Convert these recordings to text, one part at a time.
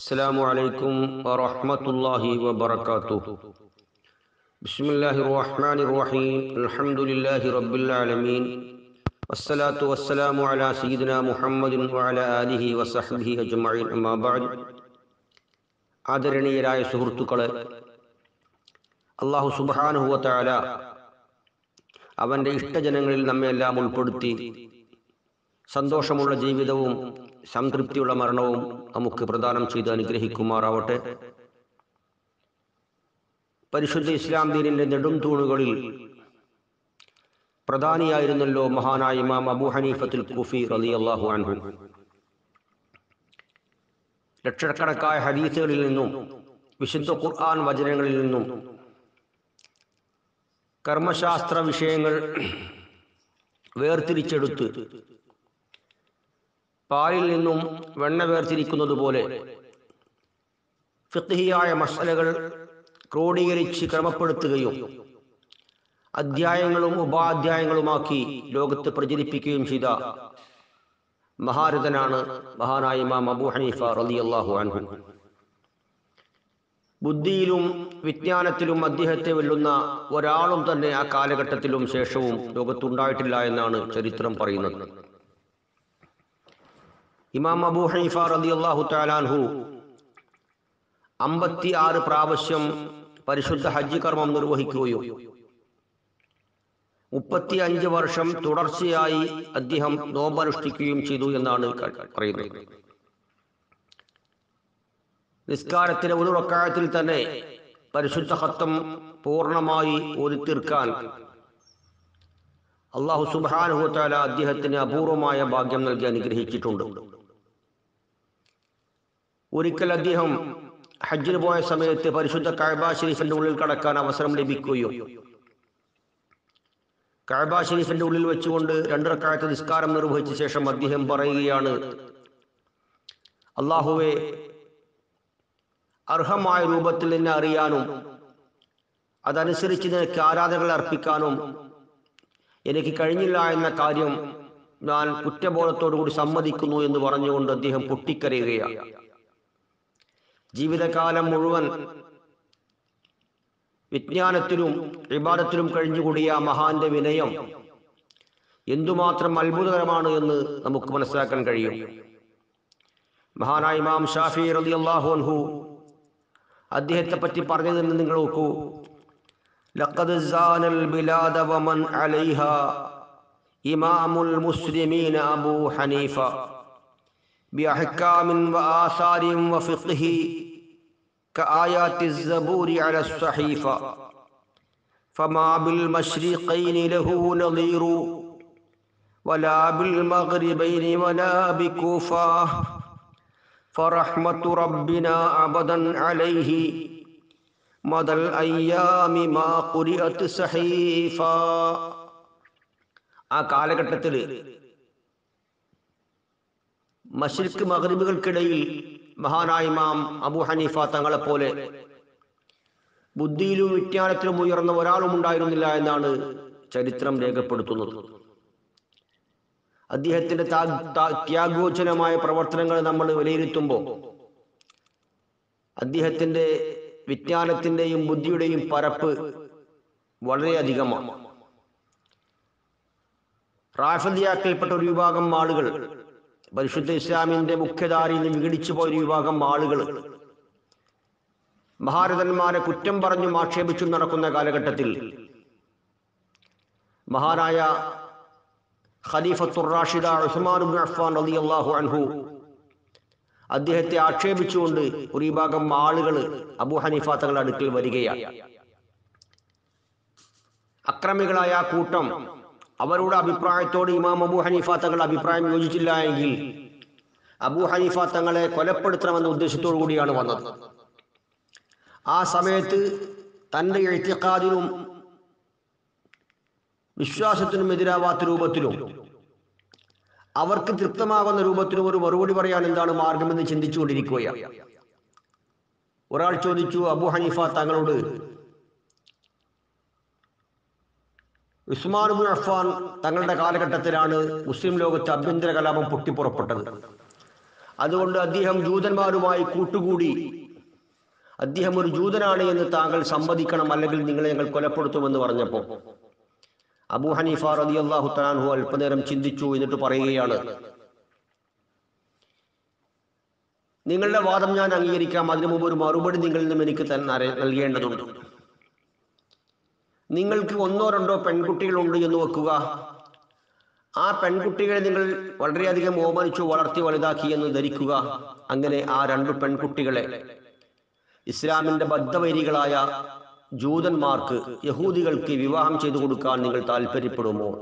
السلام عليكم ورحمة الله وبركاته بسم الله الرحمن الرحيم الحمد لله رب العالمين والصلاة والسلام على سيدنا محمد وعلى آله وصحبه أجمعين أما بعد ആദരണീയരായ സുഹൃത്തുക്കളെ അള്ളാഹു സുബാനുഹുവത്താല അവൻ്റെ ഇഷ്ടജനങ്ങളിൽ നമ്മെല്ലാം ഉൾപ്പെടുത്തി സന്തോഷമുള്ള ജീവിതവും സംതൃപ്തിയുള്ള മരണവും നമുക്ക് പ്രദാനം ചെയ്ത് അനുഗ്രഹിക്കുമാറാവട്ടെ പരിശുദ്ധ ഇസ്ലാം ദീനിന്റെ നെടും തൂണുകളിൽ പ്രധാനിയായിരുന്നല്ലോ മഹാനായ ഇമാം അബൂ ഹനീഫത്തുൽ കുഫി റലി അള്ളാഹു അൻഹു ലക്ഷക്കണക്കായ ഹദീസുകളിൽ നിന്നും വിശുദ്ധ ഖുർആൻ വചനങ്ങളിൽ നിന്നും കർമ്മശാസ്ത്ര വിഷയങ്ങൾ വേർതിരിച്ചെടുത്ത് പാലിൽ നിന്നും വെണ്ണ വേർതിരിക്കുന്നത് പോലെ ഫിഖ്ഹിയായ മസലകൾ ക്രോഡീകരിച്ച് ക്രമപ്പെടുത്തുകയും അധ്യായങ്ങളും ഉപാധ്യായങ്ങളുമാക്കി ലോകത്ത് പ്രചരിപ്പിക്കുകയും ചെയ്ത മഹാരഥനാണ് മഹാനായ ഇമാം അബൂ ഹനീഫ റളിയല്ലാഹു അൻഹു ബുദ്ധിയിലും വിജ്ഞാനത്തിലും അദ്ദേഹത്തെ വെല്ലുന്ന ഒരാളും തന്നെ ആ കാലഘട്ടത്തിലും ശേഷവും ലോകത്തുണ്ടായിട്ടില്ല എന്നാണ് ചരിത്രം പറയുന്നത് ഇമാം അബൂ ഹനീഫ റളിയല്ലാഹു തആലാൻഹു അമ്പത്തി ആറ് പ്രാവശ്യം പരിശുദ്ധ ഹജ്ജ് കർമ്മം നിർവഹിക്കുകയും മുപ്പത്തി അഞ്ച് വർഷം തുടർച്ചയായി അദ്ദേഹം നോമ്പനുഷ്ഠിക്കുകയും ചെയ്തു എന്നാണ് പറയുന്നത് നിസ്കാരത്തിലെ ഒരു റക്കായത്തിൽ തന്നെ പരിശുദ്ധ ഹത്തം പൂർണ്ണമായി ഓതി തീർക്കാൻ അള്ളാഹു സുബാനുഹത്താല അദ്ദേഹത്തിന് അപൂർവമായ ഭാഗ്യം നൽകി അനുഗ്രഹിച്ചിട്ടുണ്ട് ഒരിക്കൽ അദ്ദേഹം ഹജ്ജിന് പോയ സമയത്ത് പരിശുദ്ധ കഅബ ഷരീഫിന്റെ ഉള്ളിൽ കടക്കാൻ അവസരം ലഭിക്കുകയോ കഅബ ഷരീഫിന്റെ ഉള്ളിൽ വെച്ചുകൊണ്ട് രണ്ടിറക്കാലത്ത് നിസ്കാരം നിർവഹിച്ച ശേഷം അദ്ദേഹം പറയുകയാണ് അള്ളാഹുവെ അർഹമായ രൂപത്തിൽ നിന്നെ അറിയാനും അതനുസരിച്ച് നിനക്ക് ആരാധനകൾ അർപ്പിക്കാനും എനിക്ക് കഴിഞ്ഞില്ല എന്ന കാര്യം ഞാൻ കുറ്റബോധത്തോടുകൂടി സമ്മതിക്കുന്നു എന്ന് പറഞ്ഞുകൊണ്ട് അദ്ദേഹം പൊട്ടിക്കരയുകയാണ് ജീവിതകാലം മുഴുവൻ വിജ്ഞാനത്തിലും വിവാദത്തിലും കഴിഞ്ഞുകൂടിയ മഹാന്റെ വിനയം എന്തുമാത്രം അത്ഭുതകരമാണ് എന്ന് നമുക്ക് മനസ്സിലാക്കാൻ കഴിയും മഹാനായ ഇമാം ഷാഫി റലി അൻഹു അദ്ദേഹത്തെ പറ്റി പറഞ്ഞതെന്ന് നിങ്ങൾ നോക്കൂ لقد زان البلاد ومن عليها إمام المسلمين أبو حنيفة بأحكام وآثار وفقه كآيات الزبور على الصحيفة فما بالمشرقين له نظير ولا بالمغربين ولا بكوفة فرحمة ربنا أبدا عليه مدى الأيام ما قرئت صحيفة ആ കാലഘട്ടത്തിൽ മഷ്രിഖ് മഹറിബുകൾക്കിടയിൽ മഹാനായ ഇമാം അബു ഹനീഫ തങ്ങളെ പോലെ ബുദ്ധിയിലും വിജ്ഞാനത്തിലും ഉയർന്ന ഒരാളും ഉണ്ടായിരുന്നില്ല എന്നാണ് ചരിത്രം രേഖപ്പെടുത്തുന്നത് അദ്ദേഹത്തിന്റെ ത്യാഗോചനമായ പ്രവർത്തനങ്ങൾ നമ്മൾ വിലയിരുത്തുമ്പോൾ അദ്ദേഹത്തിന്റെ വിജ്ഞാനത്തിന്റെയും ബുദ്ധിയുടെയും പരപ്പ് വളരെയധികമാണ് റാഫദിയാക്കൽപ്പെട്ട ഒരു വിഭാഗം ആളുകൾ പരിശുദ്ധ ഇസ്ലാമിന്റെ മുഖ്യധാരയിൽ നിന്ന് വിഘടിച്ചു പോയ ഒരു വിഭാഗം ആളുകൾ മഹാരഥന്മാരെ കുറ്റം പറഞ്ഞും ആക്ഷേപിച്ചും നടക്കുന്ന കാലഘട്ടത്തിൽ മഹാനായ ഖലീഫത്തുർ റാഷിദ ഉസ്മാൻ അഫ്ഫാൻ റളിയല്ലാഹു അൻഹു അദ്ദേഹത്തെ ആക്ഷേപിച്ചുകൊണ്ട് ഒരു വിഭാഗം ആളുകൾ അബു ഹനീഫ തങ്ങളുടെ അടുക്കൽ വരികയാണ് അക്രമികളായ ആ കൂട്ടം അവരുടെ അഭിപ്രായത്തോട് ഇമാം അബു ഹനീഫ തങ്ങൾ അഭിപ്രായം യോജിച്ചില്ല എങ്കിൽ അബു ഹനീഫ തങ്ങളെ കൊലപ്പെടുത്തണമെന്ന ഉദ്ദേശത്തോടു കൂടിയാണ് വന്നത് ആ സമയത്ത് തന്റെ എഴുത്തിക്കാതിനും വിശ്വാസത്തിനും എതിരാവാത്ത രൂപത്തിലും അവർക്ക് തൃപ്തമാകുന്ന രൂപത്തിലും ഒരു മറുപടി പറയാൻ എന്താണ് മാർഗമെന്ന് ചിന്തിച്ചുകൊണ്ടിരിക്കുകയാണ് ഒരാൾ ചോദിച്ചു അബു ഹനീഫ തങ്ങളോട് ഉസ്മാൻ ബിൻ അഫ്ഫാൻ തങ്ങളുടെ കാലഘട്ടത്തിലാണ് മുസ്ലിം ലോകത്ത് ആഭ്യന്തര കലാപം പൊട്ടിപ്പുറപ്പെട്ടത് അതുകൊണ്ട് അദ്ദേഹം ജൂതന്മാരുമായി കൂട്ടുകൂടി അദ്ദേഹം ഒരു ജൂതനാണ് എന്ന് താങ്കൾ സമ്മതിക്കണം അല്ലെങ്കിൽ നിങ്ങളെ ഞങ്ങൾ കൊലപ്പെടുത്തുമെന്ന് പറഞ്ഞപ്പോൾ അബൂ ഹനീഫ റതി അള്ളാഹു തലാൻഹു അല്പനേരം ചിന്തിച്ചു എന്നിട്ട് പറയുകയാണ് നിങ്ങളുടെ വാദം ഞാൻ അംഗീകരിക്കാം അതിനു മുമ്പ് ഒരു മറുപടി നിങ്ങളിൽ നിന്നും എനിക്ക് തന്നെ അറി- നൽകേണ്ടതുണ്ട് നിങ്ങൾക്ക് ഒന്നോ രണ്ടോ പെൺകുട്ടികളുണ്ട് എന്ന് വെക്കുക ആ പെൺകുട്ടികളെ നിങ്ങൾ വളരെയധികം ഓമനിച്ചു വളർത്തി വലുതാക്കി എന്ന് ധരിക്കുക അങ്ങനെ ആ രണ്ടു പെൺകുട്ടികളെ ഇസ്ലാമിന്റെ ബദ്ധവൈരികളായ ജൂതന്മാർക്ക് യഹൂദികൾക്ക് വിവാഹം ചെയ്തു കൊടുക്കാൻ നിങ്ങൾ താല്പര്യപ്പെടുമോ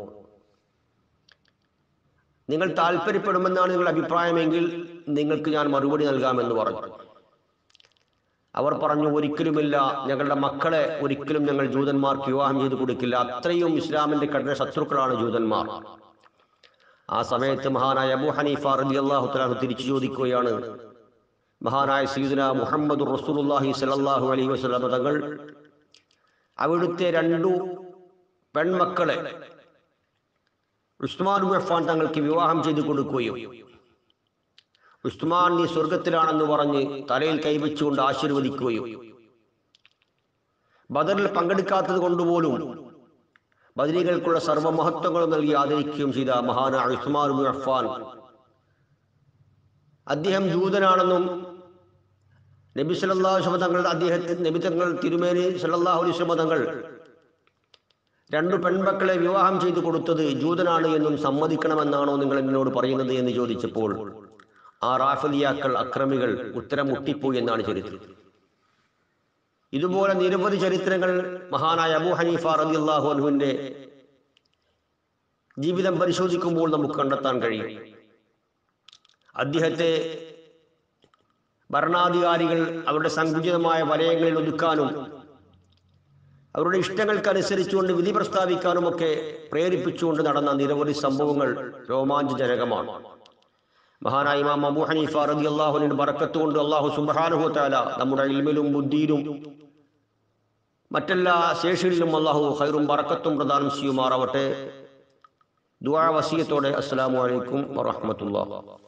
നിങ്ങൾ താല്പര്യപ്പെടുമെന്നാണ് നിങ്ങളുടെ അഭിപ്രായമെങ്കിൽ നിങ്ങൾക്ക് ഞാൻ മറുപടി നൽകാമെന്ന് പറഞ്ഞു അവർ പറഞ്ഞു ഒരിക്കലുമില്ല ഞങ്ങളുടെ മക്കളെ ഒരിക്കലും ഞങ്ങൾ ജൂതന്മാർക്ക് വിവാഹം ചെയ്തു കൊടുക്കില്ല അത്രയും ഇസ്ലാമിന്റെ കഠിന ശത്രുക്കളാണ് ജൂതന്മാർ ആ സമയത്ത് മഹാനായ അബൂ ഹനീഫ റലി അള്ളാഹു തലാഹു തിരിച്ചു ചോദിക്കുകയാണ് മഹാനായ സീദന മുഹമ്മദ് റസൂലുള്ളാഹി സ്വല്ലല്ലാഹു അലൈഹി വസല്ലം തങ്ങൾ അവിടുത്തെ രണ്ടു പെൺമക്കളെ ഉസ്മാൻ അഫ്ഫാൻ തങ്ങൾക്ക് വിവാഹം ചെയ്തു കൊടുക്കുകയും ഉസ്മാൻ നീ സ്വർഗത്തിലാണെന്ന് പറഞ്ഞ് തലയിൽ കൈവച്ചുകൊണ്ട് ആശീർവദിക്കുകയും ബദറിൽ പങ്കെടുക്കാത്തത് കൊണ്ടുപോലും ബദരികൾക്കുള്ള സർവമഹത്വങ്ങളും നൽകി ആദരിക്കുകയും ചെയ്ത മഹാനായ ഉസ്മാൻ അഫ്ഫാൻ അദ്ദേഹം ജൂതനാണെന്നും നബി സല്ലല്ലാഹു അലൈഹി തങ്ങൾ അദ്ദേഹത്തിന് നബി തങ്ങൾ തിരുമേനി സല്ലല്ലാഹു അലൈഹി വസല്ലം തങ്ങൾ രണ്ടു പെൺമക്കളെ വിവാഹം ചെയ്തു കൊടുത്തത് ജൂതനാണ് എന്നും സമ്മതിക്കണമെന്നാണോ നിങ്ങൾ എന്നോട് പറയുന്നത് എന്ന് ചോദിച്ചപ്പോൾ ആ റാഫലിയാക്കൾ അക്രമികൾ ഉത്തരം മുട്ടിപ്പോയി എന്നാണ് ചരിത്രം ഇതുപോലെ നിരവധി ചരിത്രങ്ങൾ മഹാനായ അബൂ ഹനീഫ റളിയല്ലാഹു അൻഹുവിന്റെ ജീവിതം പരിശോധിക്കുമ്പോൾ നമുക്ക് കണ്ടെത്താൻ കഴിയും അദ്ദേഹത്തെ ഭരണാധികാരികൾ അവരുടെ സങ്കുചിതമായ വലയങ്ങളിൽ ഒതുക്കാനും അവരുടെ ഇഷ്ടങ്ങൾക്കനുസരിച്ചുകൊണ്ട് വിധി പ്രസ്താവിക്കാനുമൊക്കെ പ്രേരിപ്പിച്ചുകൊണ്ട് നടന്ന നിരവധി സംഭവങ്ങൾ രോമാഞ്ചജനകമാണ് മഹാനായ ഇമാം അബൂ ഹനീഫ റതി അള്ളാഹുവിന് ബറക്കത്ത് കൊണ്ട് അള്ളാഹു സുബ്ഹാനഹു തആല നമ്മുടെ ഇൽമിലും ബുദ്ധിയിലും മറ്റെല്ലാ ശേഷിയിലും അള്ളാഹു ഹൈറും ബറക്കത്തും പ്രദാനം ചെയ്യുമാറാവട്ടെ ദുആ വസിയത്തോടെ അസ്സലാമു അലൈക്കും വറഹ്മത്തുള്ളാഹി